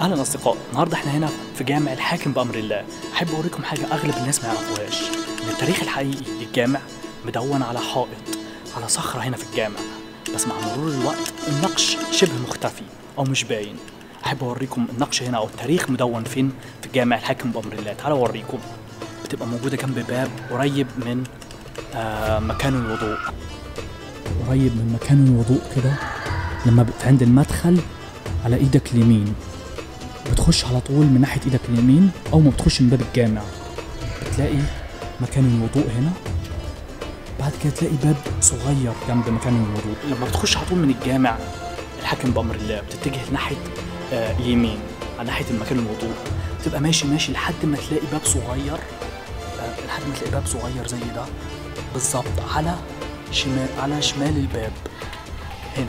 اهلا اصدقاء النهارده احنا هنا في جامع الحاكم بامر الله احب اوريكم حاجه اغلب الناس ما يعرفوهاش ان التاريخ الحقيقي للجامع مدون على حائط على صخره هنا في الجامع بس مع مرور الوقت النقش شبه مختفي او مش باين احب اوريكم النقش هنا او التاريخ مدون فين في جامع الحاكم بامر الله تعالوا اوريكم بتبقى موجوده جنب باب قريب من آه مكان الوضوء قريب من مكان الوضوء كده لما بت عند المدخل على ايدك اليمين بتخش على طول من ناحيه ايدك اليمين او ما بتخش من باب الجامع بتلاقي مكان الوضوء هنا بعد كده تلاقي باب صغير جنب مكان الوضوء لما بتخش على طول من الجامع الحاكم بامر الله بتتجه ناحيه آه اليمين على ناحيه المكان الوضوء تبقى ماشي ماشي لحد ما تلاقي باب صغير آه لحد ما تلاقي باب صغير زي ده بالظبط على شمال على شمال الباب هنا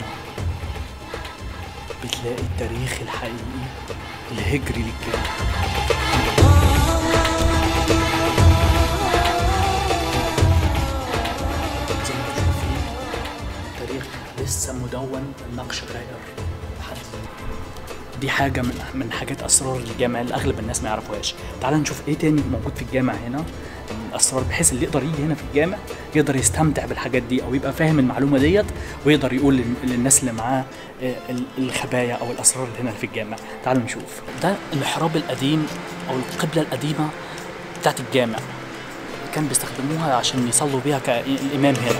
بتلاقي التاريخ الحقيقي الهجري للجامع زي ما انتم شايفين التاريخ لسه مدون النقش غائر لحد دي حاجة من من حاجات أسرار الجامع اللي أغلب الناس ما يعرفوهاش تعال نشوف إيه تاني موجود في الجامع هنا من الأسرار بحيث اللي يقدر يجي هنا في الجامع يقدر يستمتع بالحاجات دي أو يبقى فاهم المعلومة ديت ويقدر يقول لل- للناس اللي معاه آه، ال- الخبايا أو الأسرار اللي هنا في الجامع تعالوا نشوف ده المحراب القديم أو القبلة القديمة بتاعت الجامع كان بيستخدموها عشان يصلوا بيها كالإمام هنا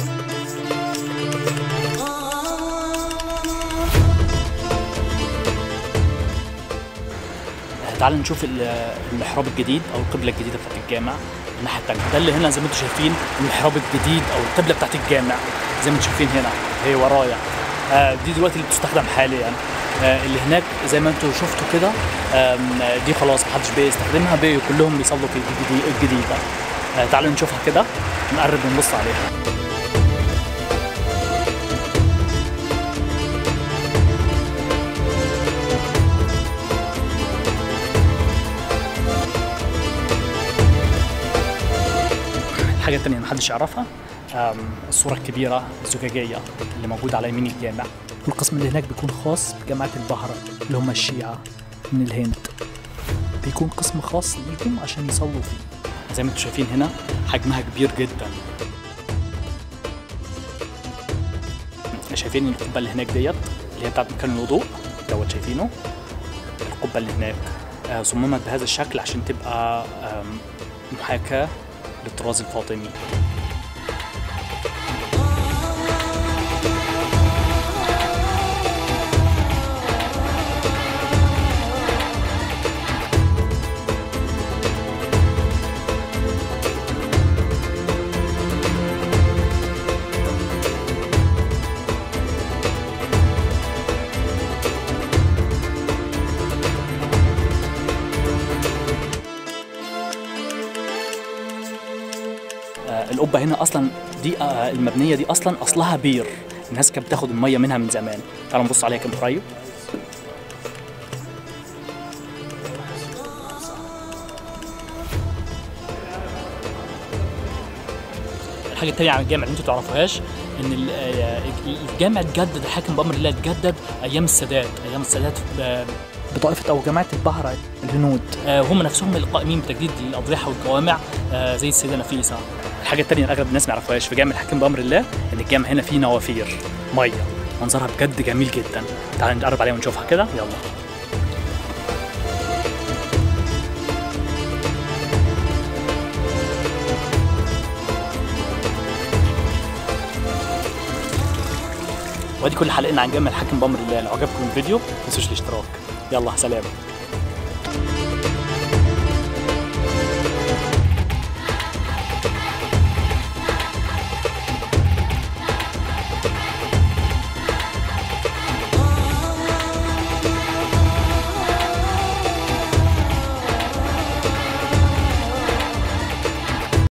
تعالوا نشوف ال- المحراب الجديد او القبله الجديده بتاعت الجامع الناحيه الثانيه ده اللي هنا زي ما انتم شايفين المحراب الجديد او القبله بتاعت الجامع زي ما انتم شايفين هنا هي ورايا آه، دي دلوقتي اللي بتستخدم حاليا آه، اللي هناك زي ما انتم شفتوا كده آم، دي خلاص محدش بيستخدمها بقوا كلهم بيصلوا في الجديد- الجديده آه، تعالوا نشوفها كده نقرب ونبص عليها الحاجة التانية اللي محدش يعرفها آم، الصورة الكبيرة الزجاجية اللي موجودة على يمين الجامع والقسم اللي هناك بيكون خاص بجماعة البهرة اللي هم الشيعة من الهند بيكون قسم خاص ليهم عشان يصلوا فيه زي ما انتم شايفين هنا حجمها كبير جدا شايفين القبة اللي هناك ديت اللي هي بتاعت مكان الوضوء دوت شايفينه القبة اللي هناك آه، صممت بهذا الشكل عشان تبقى آم، محاكاة للطراز الفاطمي آه، القبه هنا اصلا دي آه، المبنيه دي اصلا اصلها بير الناس كانت بتاخد الميه منها من زمان تعالوا نبص عليها كده قريب الحاجه التانية عن الجامع اللي انتوا تعرفوهاش ان ال- آه، الجامع اتجدد الحاكم بامر الله اتجدد ايام السادات ايام السادات ب- بطائفه او جماعه البهره الهنود آه، هم نفسهم القائمين بتجديد الاضرحه والجوامع آه، زي السيده نفيسه الحاجه التانية اللي اغلب الناس ما يعرفوهاش في جامع الحاكم بامر الله ان الجامع هنا فيه نوافير ميه منظرها بجد جميل جدا تعالوا نقرب عليها ونشوفها كده يلا وادي كل حلقتنا عن جامع الحاكم بامر الله لو عجبكم الفيديو ما تنسوش الاشتراك يلا سلام